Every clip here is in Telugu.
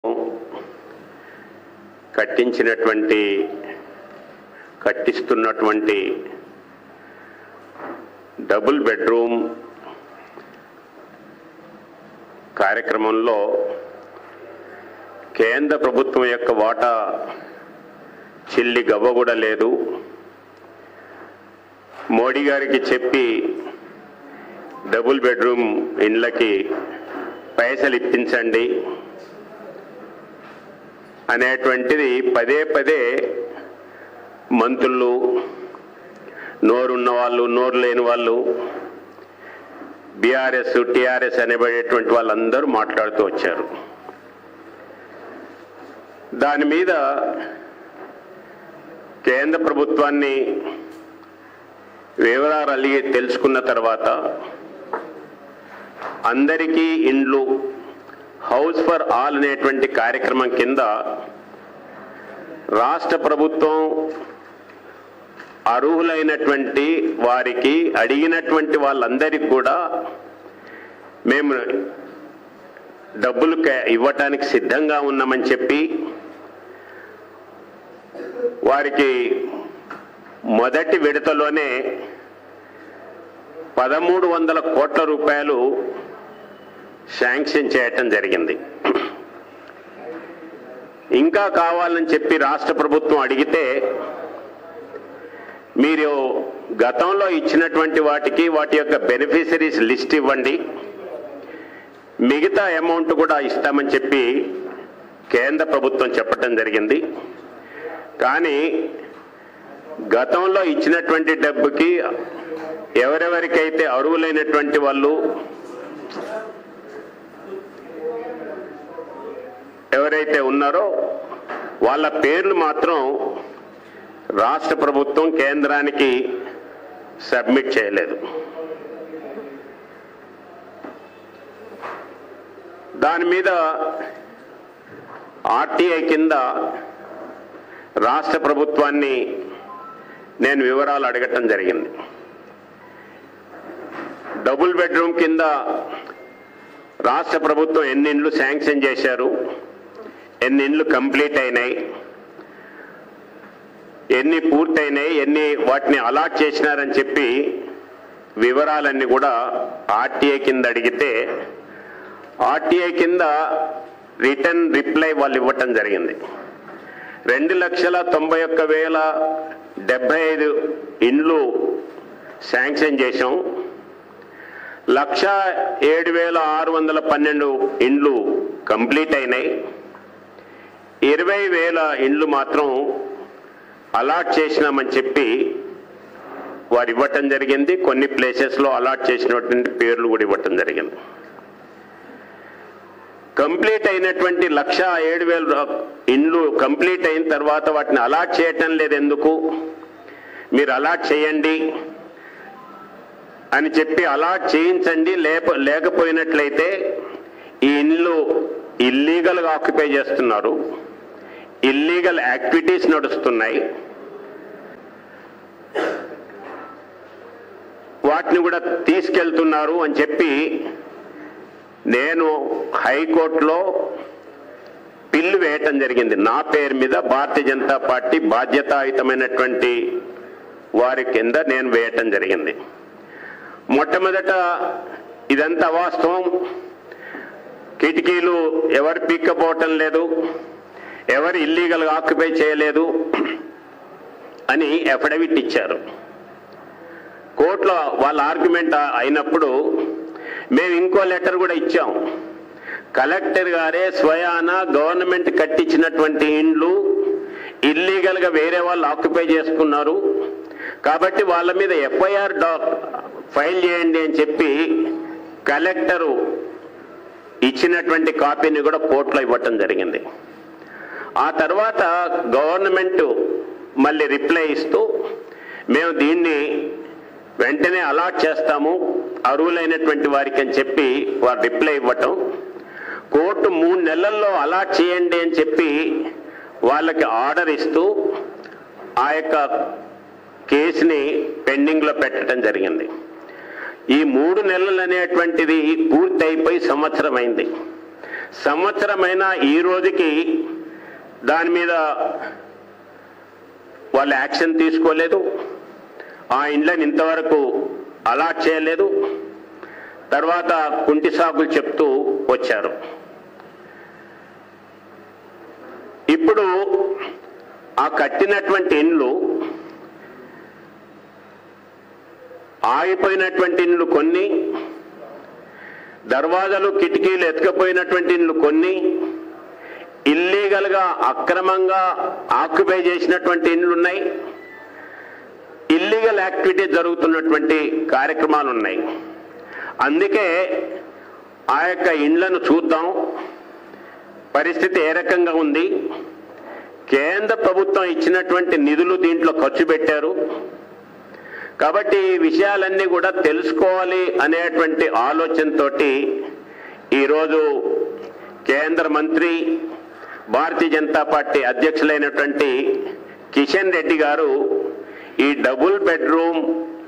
కట్టించినటువంటి కట్టిస్తున్నటువంటి డబుల్ బెడ్రూమ్ కార్యక్రమంలో కేంద్ర ప్రభుత్వం యొక్క వాటా చిల్లి గవ్వ కూడా లేదు మోడీ గారికి చెప్పి డబుల్ బెడ్రూమ్ ఇండ్లకి పైసలు ఇప్పించండి అనేటువంటిది పదే పదే మంత్రులు నోరున్న వాళ్ళు నోరు లేని వాళ్ళు బీఆర్ఎస్ టీఆర్ఎస్ అనేబడేటువంటి వాళ్ళందరూ మాట్లాడుతూ వచ్చారు దాని మీద కేంద్ర ప్రభుత్వాన్ని వివరాలు అలిగి తెలుసుకున్న తర్వాత అందరికీ ఇండ్లు హౌస్ ఫర్ ఆల్ అనేటువంటి కార్యక్రమం కింద రాష్ట్ర ప్రభుత్వం అర్హులైనటువంటి వారికి అడిగినటువంటి వాళ్ళందరికీ కూడా మేము డబ్బులు కే- ఇవ్వటానికి సిద్ధంగా ఉన్నామని చెప్పి వారికి మొదటి విడతలోనే పదమూడు వందల కోట్ల రూపాయలు శాంక్షన్ చేయటం జరిగింది ఇంకా కావాలని చెప్పి రాష్ట్ర ప్రభుత్వం అడిగితే మీరు గతంలో ఇచ్చినటువంటి వాటికి వాటి యొక్క బెనిఫిషరీస్ లిస్ట్ ఇవ్వండి మిగతా అమౌంట్ కూడా ఇస్తామని చెప్పి కేంద్ర ప్రభుత్వం చెప్పటం జరిగింది కానీ గతంలో ఇచ్చినటువంటి డబ్బుకి ఎవరెవరికైతే అరువులైనటువంటి వాళ్ళు ఎవరైతే ఉన్నారో వాళ్ళ పేర్లు మాత్రం రాష్ట్ర ప్రభుత్వం కేంద్రానికి సబ్మిట్ చేయలేదు దాని మీద ఆర్టీఐ కింద రాష్ట్ర ప్రభుత్వాన్ని నేను వివరాలు అడగటం జరిగింది డబుల్ బెడ్రూమ్ కింద రాష్ట్ర ప్రభుత్వం ఎన్ని ఇండ్లు శాంక్షన్ చేశారు ఎన్ని ఇండ్లు కంప్లీట్ అయినాయి ఎన్ని పూర్తయినాయి ఎన్ని వాటిని అలాట్ చేసినారని చెప్పి వివరాలన్నీ కూడా ఆర్టీఐ కింద అడిగితే ఆర్టీఐ కింద రిటర్న్ రిప్లై వాళ్ళు ఇవ్వటం జరిగింది రెండు లక్షల తొంభై ఒక్క వేల డెబ్బై ఐదు ఇండ్లు శాంక్షన్ చేశాం లక్ష ఏడు వేల ఆరు వందల పన్నెండు ఇండ్లు కంప్లీట్ అయినాయి ఇరవై వేల ఇండ్లు మాత్రం అలాట్ చేసినామని చెప్పి వారు ఇవ్వటం జరిగింది కొన్ని ప్లేసెస్లో అలాట్ చేసినటువంటి పేర్లు కూడా ఇవ్వటం జరిగింది కంప్లీట్ అయినటువంటి లక్ష ఏడు వేల ఇండ్లు కంప్లీట్ అయిన తర్వాత వాటిని అలాట్ చేయటం లేదు ఎందుకు మీరు అలాట్ చేయండి అని చెప్పి అలాట్ చేయించండి లేప లేకపోయినట్లయితే ఈ ఇండ్లు ఇల్లీగల్గా ఆక్యుపై చేస్తున్నారు ఇల్లీగల్ యాక్టివిటీస్ నడుస్తున్నాయి వాటిని కూడా తీసుకెళ్తున్నారు అని చెప్పి నేను హైకోర్టులో బిల్లు వేయటం జరిగింది నా పేరు మీద భారతీయ జనతా పార్టీ బాధ్యతాయుతమైనటువంటి వారి కింద నేను వేయటం జరిగింది మొట్టమొదట ఇదంతా వాస్తవం కిటికీలు ఎవరు పీక్కపోవటం లేదు ఎవరు ఇల్లీగల్గా ఆక్యుపై చేయలేదు అని అఫిడవిట్ ఇచ్చారు కోర్టులో వాళ్ళ ఆర్గ్యుమెంట్ అయినప్పుడు మేము ఇంకో లెటర్ కూడా ఇచ్చాం కలెక్టర్ గారే స్వయాన గవర్నమెంట్ కట్టించినటువంటి ఇండ్లు ఇల్లీగల్గా వేరే వాళ్ళు ఆక్యుపై చేసుకున్నారు కాబట్టి వాళ్ళ మీద ఎఫ్ఐఆర్ డా ఫైల్ చేయండి అని చెప్పి కలెక్టరు ఇచ్చినటువంటి కాపీని కూడా కోర్టులో ఇవ్వటం జరిగింది ఆ తర్వాత గవర్నమెంట్ మళ్ళీ రిప్లై ఇస్తూ మేము దీన్ని వెంటనే అలాట్ చేస్తాము అర్హులైనటువంటి వారికి అని చెప్పి వారు రిప్లై ఇవ్వటం కోర్టు మూడు నెలల్లో అలాట్ చేయండి అని చెప్పి వాళ్ళకి ఆర్డర్ ఇస్తూ ఆ యొక్క కేసుని పెండింగ్లో పెట్టడం జరిగింది ఈ మూడు నెలలు అనేటువంటిది పూర్తి అయిపోయి సంవత్సరం అయింది సంవత్సరమైన ఈ రోజుకి దాని మీద వాళ్ళు యాక్షన్ తీసుకోలేదు ఆ ఇండ్లను ఇంతవరకు అలాట్ చేయలేదు తర్వాత కుంటి సాకులు చెప్తూ వచ్చారు ఇప్పుడు ఆ కట్టినటువంటి ఇండ్లు ఆగిపోయినటువంటి ఇండ్లు కొన్ని దర్వాజాలు కిటికీలు ఎత్తుకపోయినటువంటి ఇండ్లు కొన్ని ఇల్లీగల్ గా అక్రమంగా ఆక్యుపై చేసినటువంటి ఇండ్లు ఉన్నాయి ఇల్లీగల్ యాక్టివిటీ జరుగుతున్నటువంటి కార్యక్రమాలు ఉన్నాయి అందుకే ఆ యొక్క ఇండ్లను చూద్దాం పరిస్థితి ఏ రకంగా ఉంది కేంద్ర ప్రభుత్వం ఇచ్చినటువంటి నిధులు దీంట్లో ఖర్చు పెట్టారు కాబట్టి ఈ విషయాలన్నీ కూడా తెలుసుకోవాలి అనేటువంటి ఆలోచనతోటి ఈరోజు కేంద్ర మంత్రి భారతీయ జనతా పార్టీ అధ్యక్షులైనటువంటి కిషన్ రెడ్డి గారు ఈ డబుల్ బెడ్రూమ్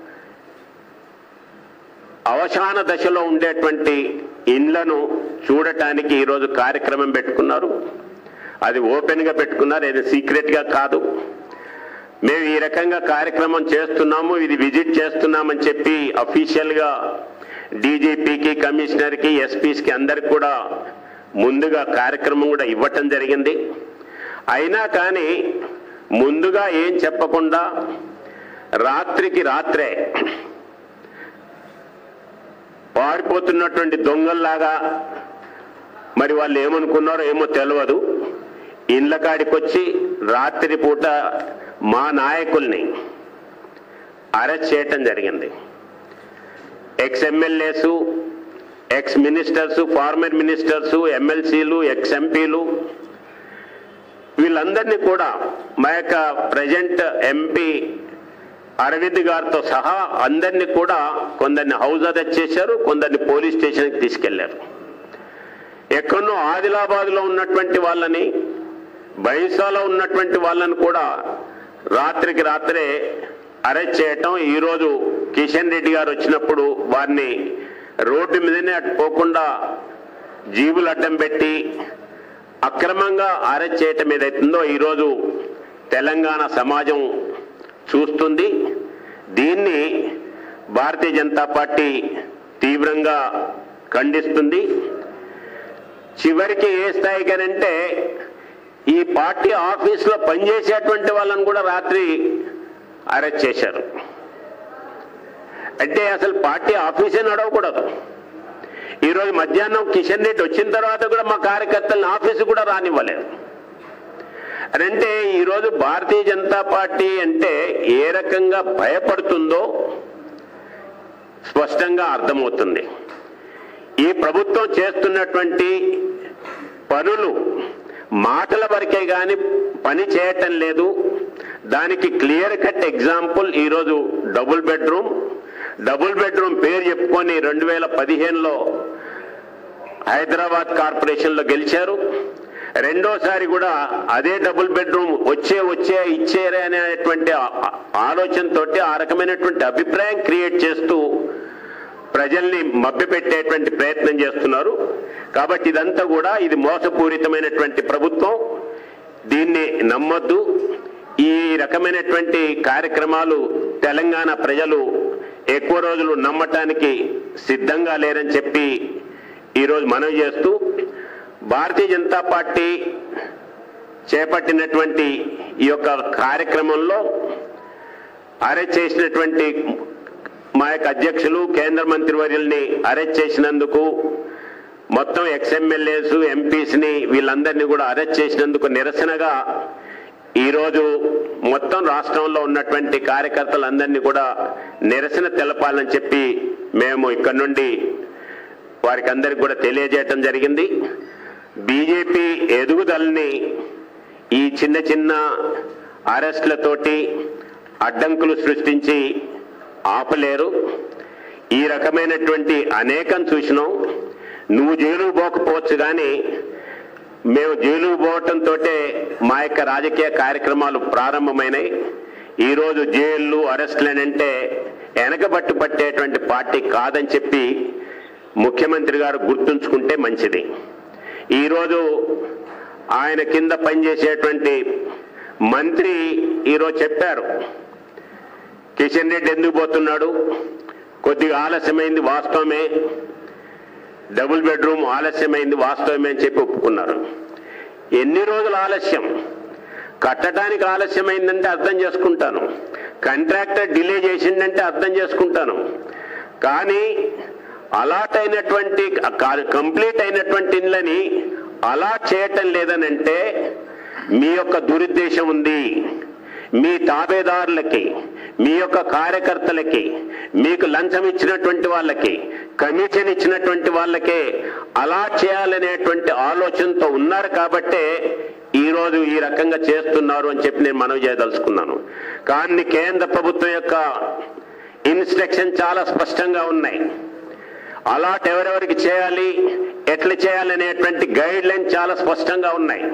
అవసాన దశలో ఉండేటువంటి ఇండ్లను చూడటానికి ఈరోజు కార్యక్రమం పెట్టుకున్నారు అది ఓపెన్గా పెట్టుకున్నారు ఇది సీక్రెట్గా కాదు మేము ఈ రకంగా కార్యక్రమం చేస్తున్నాము ఇది విజిట్ చేస్తున్నామని చెప్పి అఫీషియల్గా డీజీపీకి కమిషనర్కి ఎస్పీస్కి అందరికి కూడా ముందుగా కార్యక్రమం కూడా ఇవ్వటం జరిగింది అయినా కానీ ముందుగా ఏం చెప్పకుండా రాత్రికి రాత్రే పారిపోతున్నటువంటి దొంగల్లాగా మరి వాళ్ళు ఏమనుకున్నారో ఏమో తెలియదు ఇండ్ల కాడికొచ్చి రాత్రిపూట మా నాయకుల్ని అరెస్ట్ చేయటం జరిగింది ఎక్స్ ఎమ్మెల్యేసు ఎక్స్ మినిస్టర్స్ ఫార్మర్ మినిస్టర్స్ ఎమ్మెల్సీలు ఎక్స్ ఎంపీలు వీళ్ళందరినీ కూడా మా యొక్క ప్రజెంట్ ఎంపీ అరవింద్ గారితో సహా అందరినీ కూడా కొందరిని హౌస్ అరెస్ట్ చేశారు కొందరిని పోలీస్ స్టేషన్కి తీసుకెళ్లారు ఎక్కడో ఆదిలాబాద్లో ఉన్నటువంటి వాళ్ళని బైసాలో ఉన్నటువంటి వాళ్ళని కూడా రాత్రికి రాత్రే అరెస్ట్ చేయటం ఈరోజు కిషన్ రెడ్డి గారు వచ్చినప్పుడు వారిని రోడ్డు మీదనే అటు పోకుండా జీబులు అడ్డం పెట్టి అక్రమంగా అరెస్ట్ చేయటం ఏదైతుందో ఈరోజు తెలంగాణ సమాజం చూస్తుంది దీన్ని భారతీయ జనతా పార్టీ తీవ్రంగా ఖండిస్తుంది చివరికి ఏ స్థాయికనంటే ఈ పార్టీ ఆఫీస్లో పనిచేసేటువంటి వాళ్ళని కూడా రాత్రి అరెస్ట్ చేశారు అంటే అసలు పార్టీ ఆఫీసే నడవకూడదు ఈరోజు మధ్యాహ్నం కిషన్ రెడ్డి వచ్చిన తర్వాత కూడా మా కార్యకర్తలను ఆఫీసు కూడా రానివ్వలేదు అంటే ఈరోజు భారతీయ జనతా పార్టీ అంటే ఏ రకంగా భయపడుతుందో స్పష్టంగా అర్థమవుతుంది ఈ ప్రభుత్వం చేస్తున్నటువంటి పనులు మాటల వరకే కానీ పని చేయటం లేదు దానికి క్లియర్ కట్ ఎగ్జాంపుల్ ఈరోజు డబుల్ బెడ్రూమ్ డబుల్ బెడ్రూమ్ పేరు చెప్పుకొని రెండు వేల పదిహేనులో హైదరాబాద్ కార్పొరేషన్లో గెలిచారు రెండోసారి కూడా అదే డబుల్ బెడ్రూమ్ వచ్చే వచ్చే ఇచ్చేరే అనేటువంటి ఆ- ఆ- ఆలోచనతోటి ఆ రకమైనటువంటి అభిప్రాయం క్రియేట్ చేస్తూ ప్రజల్ని మభ్యపెట్టేటువంటి ప్రయత్నం చేస్తున్నారు కాబట్టి ఇదంతా కూడా ఇది మోసపూరితమైనటువంటి ప్రభుత్వం దీన్ని నమ్మొద్దు ఈ రకమైనటువంటి కార్యక్రమాలు తెలంగాణ ప్రజలు ఎక్కువ రోజులు నమ్మటానికి సిద్ధంగా లేరని చెప్పి ఈరోజు మనవి చేస్తూ భారతీయ జనతా పార్టీ చేపట్టినటువంటి ఈ యొక్క కార్యక్రమంలో అరెస్ట్ చేసినటువంటి మా యొక్క అధ్యక్షులు కేంద్ర మంత్రివర్యుల్ని అరెస్ట్ చేసినందుకు మొత్తం ఎక్స్ఎమ్మెల్యేస్ ఎంపీస్ని వీళ్ళందరినీ కూడా అరెస్ట్ చేసినందుకు నిరసనగా ఈరోజు మొత్తం రాష్ట్రంలో ఉన్నటువంటి కార్యకర్తలందరినీ కూడా నిరసన తెలపాలని చెప్పి మేము ఇక్కడ నుండి వారికి అందరికి కూడా తెలియజేయటం జరిగింది బీజేపీ ఎదుగుదలని ఈ చిన్న చిన్న అరెస్టులతోటి అడ్డంకులు సృష్టించి ఆపలేరు ఈ రకమైనటువంటి అనేకం చూసినాం నువ్వు జైలుకు పోకపోవచ్చు కానీ మేము జైలుకు పోవటంతో మా యొక్క రాజకీయ కార్యక్రమాలు ప్రారంభమైనాయి ఈరోజు జైళ్ళు అరెస్టులనంటే వెనకబట్టు పట్టేటువంటి పార్టీ కాదని చెప్పి ముఖ్యమంత్రి గారు గుర్తుంచుకుంటే మంచిది ఈరోజు ఆయన కింద పనిచేసేటువంటి మంత్రి ఈరోజు చెప్పారు కిషన్ రెడ్డి ఎందుకు పోతున్నాడు కొద్దిగా ఆలస్యమైంది వాస్తవమే డబుల్ బెడ్రూమ్ ఆలస్యమైంది వాస్తవమే అని చెప్పి ఒప్పుకున్నారు ఎన్ని రోజులు ఆలస్యం కట్టడానికి ఆలస్యమైందంటే అర్థం చేసుకుంటాను కాంట్రాక్టర్ డిలే చేసిందంటే అర్థం చేసుకుంటాను కానీ అలాట్ అయినటువంటి కంప్లీట్ అయినటువంటి ఇళ్ళని అలాట్ చేయటం లేదనంటే మీ యొక్క దురుద్దేశం ఉంది మీ తాబేదారులకి మీ యొక్క కార్యకర్తలకి మీకు లంచం ఇచ్చినటువంటి వాళ్ళకి కమిషన్ ఇచ్చినటువంటి వాళ్ళకే అలా చేయాలనేటువంటి ఆలోచనతో ఉన్నారు కాబట్టే ఈ రోజు ఈ రకంగా చేస్తున్నారు అని చెప్పి నేను మనవి చేయదలుచుకున్నాను కానీ కేంద్ర ప్రభుత్వం యొక్క ఇన్స్ట్రక్షన్ చాలా స్పష్టంగా ఉన్నాయి అలాట్ ఎవరెవరికి చేయాలి ఎట్లా చేయాలనేటువంటి గైడ్ లైన్ చాలా స్పష్టంగా ఉన్నాయి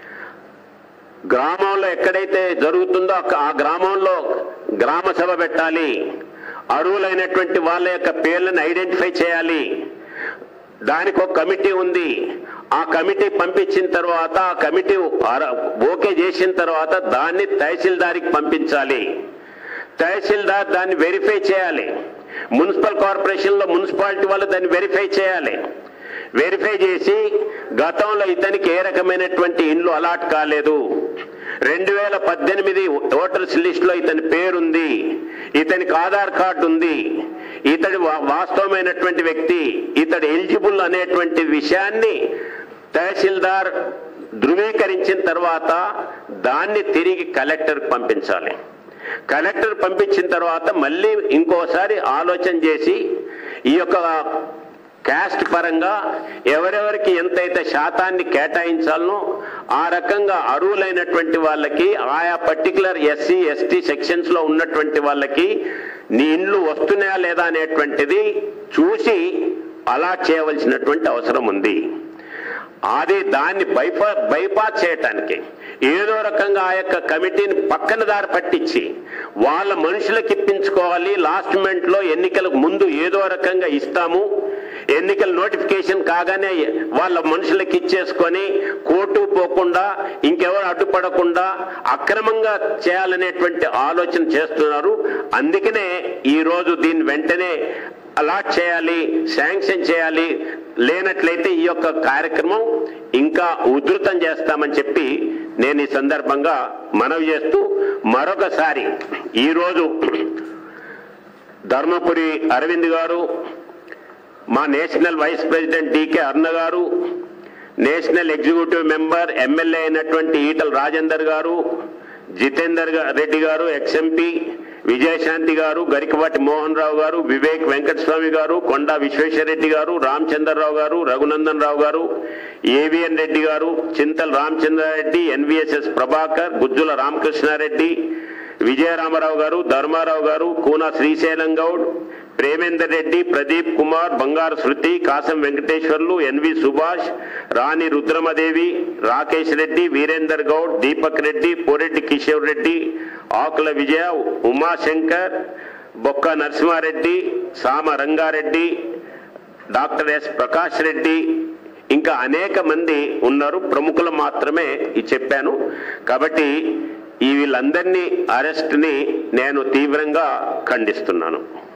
గ్రామంలో ఎక్కడైతే జరుగుతుందో అక్క- ఆ గ్రామంలో గ్రామ సభ పెట్టాలి అరువులైనటువంటి వాళ్ళ యొక్క పేర్లను ఐడెంటిఫై చేయాలి దానికి ఒక కమిటీ ఉంది ఆ కమిటీ పంపించిన తర్వాత ఆ కమిటీ అర- ఓకే చేసిన తర్వాత దాన్ని తహసీల్దార్కి పంపించాలి తహసీల్దార్ దాన్ని వెరిఫై చేయాలి మున్సిపల్ కార్పొరేషన్లో మున్సిపాలిటీ వాళ్ళు దాన్ని వెరిఫై చేయాలి వెరిఫై చేసి గతంలో ఇతనికి ఏ రకమైనటువంటి ఇండ్లు అలాట్ కాలేదు రెండు వేల పద్దెనిమిది ఓటర్స్ లిస్ట్ లో ఇతని పేరుంది ఇతనికి ఆధార్ కార్డు ఉంది ఇతడి వా- వాస్తవమైనటువంటి వ్యక్తి ఇతడు ఎలిజిబుల్ అనేటువంటి విషయాన్ని తహసీల్దార్ ధృవీకరించిన తర్వాత దాన్ని తిరిగి కలెక్టర్కి పంపించాలి కలెక్టర్ పంపించిన తర్వాత మళ్ళీ ఇంకోసారి ఆలోచన చేసి ఈ యొక్క క్యాస్ట్ పరంగా ఎవరెవరికి ఎంతైతే శాతాన్ని కేటాయించాలనో ఆ రకంగా అర్హులైనటువంటి వాళ్ళకి ఆయా పర్టికులర్ ఎస్సీ ఎస్టీ సెక్షన్స్ లో ఉన్నటువంటి వాళ్ళకి నీ ఇండ్లు వస్తున్నాయా లేదా అనేటువంటిది చూసి అలా చేయవలసినటువంటి అవసరం ఉంది అది దాన్ని బైపా బైపాస్ చేయటానికి ఏదో రకంగా ఆ యొక్క కమిటీని పక్కన దారి పట్టించి వాళ్ళ మనుషులకు ఇప్పించుకోవాలి లాస్ట్ మినిట్ లో ఎన్నికలకు ముందు ఏదో రకంగా ఇస్తాము ఎన్నికల నోటిఫికేషన్ కాగానే వాళ్ళ మనుషులకు ఇచ్చేసుకొని కోర్టు పోకుండా ఇంకెవరు అడ్డుపడకుండా అక్రమంగా చేయాలనేటువంటి ఆలోచన చేస్తున్నారు అందుకనే ఈ రోజు దీన్ని వెంటనే అలాట్ చేయాలి శాంక్షన్ చేయాలి లేనట్లయితే ఈ యొక్క కార్యక్రమం ఇంకా ఉధృతం చేస్తామని చెప్పి నేను ఈ సందర్భంగా మనవి చేస్తూ మరొకసారి ఈరోజు ధర్మపురి అరవింద్ గారు మా national vice president DK Aruna గారు నేషనల్ ఎగ్జిక్యూటివ్ మెంబర్ ఎమ్మెల్యే అయినటువంటి ఈటల రాజేందర్ గారు జితేందర్ గా- రెడ్డి గారు ఎక్స్ఎంపీ విజయశాంతి గారు గరికపాటి మోహన్ రావు గారు వివేక్ వెంకటస్వామి గారు కొండా విశ్వేశ్వరరెడ్డి గారు రామచంద్రరావు గారు రఘునందన్ రావు గారు ఏవిఎన్ రెడ్డి గారు చింతల రామచంద్రారెడ్డి ఎన్విఎస్ఎస్ ప్రభాకర్ గుజ్జుల రామకృష్ణారెడ్డి విజయరామారావు గారు ధర్మారావు గారు కూన శ్రీశైలం గౌడ్ ప్రేమేందర్ రెడ్డి ప్రదీప్ కుమార్ బంగారు శృతి కాసం వెంకటేశ్వర్లు ఎన్వి సుభాష్ రాణి రుద్రమదేవి రాకేష్ రెడ్డి వీరేందర్ గౌడ్ దీపక్ రెడ్డి పోరెడ్డి కిషోర్ రెడ్డి ఆకుల విజయ ఉమాశంకర్ బొక్క నరసింహారెడ్డి సామ రంగారెడ్డి డాక్టర్ ఎస్ ప్రకాష్ రెడ్డి ఇంకా అనేక మంది ఉన్నారు ప్రముఖులు మాత్రమే ఇది చెప్పాను కాబట్టి ఈ వీళ్ళందరినీ అరెస్ట్ని నేను తీవ్రంగా ఖండిస్తున్నాను